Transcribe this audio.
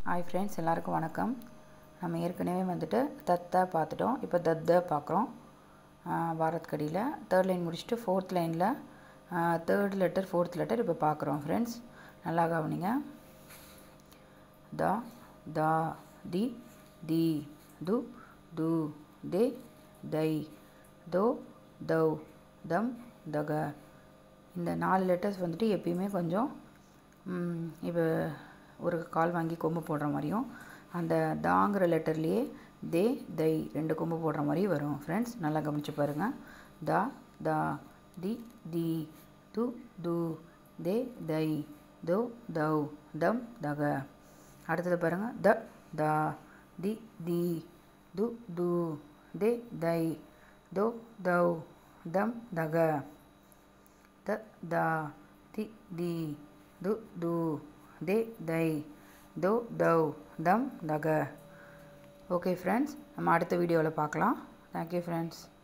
hi friends எல்லாருக்கும் வணக்கம் நம்ம ஏற்கனவே வந்துட்டு தத்த பார்த்துட்டோம் இப்போ தத்த பார்க்குறோம் பாரத் கடியில் தேர்ட் லைன் முடிச்சுட்டு ஃபோர்த் லைனில் தேர்ட் லெட்டர் ஃபோர்த் லெட்டர் இப்போ பார்க்குறோம் ஃப்ரெண்ட்ஸ் நல்லா கவனிங்க த தா தி தி து து தே தை தோ தௌ தம் தக இந்த நாலு லெட்டர்ஸ் வந்துட்டு எப்பயுமே கொஞ்சம் இப்போ ஒரு கால் வாங்கி கொம்பு போடுற மாதிரியும் அந்த தாங்கிற லெட்டர்லேயே தே தை ரெண்டு கொம்பு போடுற மாதிரி வரும் ஃப்ரெண்ட்ஸ் நல்லா கவனிச்சு பாருங்கள் தா தா தி தி து து தே தை தோ தௌ தம் தக அடுத்தது பாருங்கள் த தா தி தி து து தே தை தோ தௌ தம் தக த தா தி தி து து தே தை தோ தௌ தம் தக ஓகே ஃப்ரெண்ட்ஸ் நம்ம அடுத்த வீடியோவில் பார்க்கலாம் தேங்க்யூ ஃப்ரெண்ட்ஸ்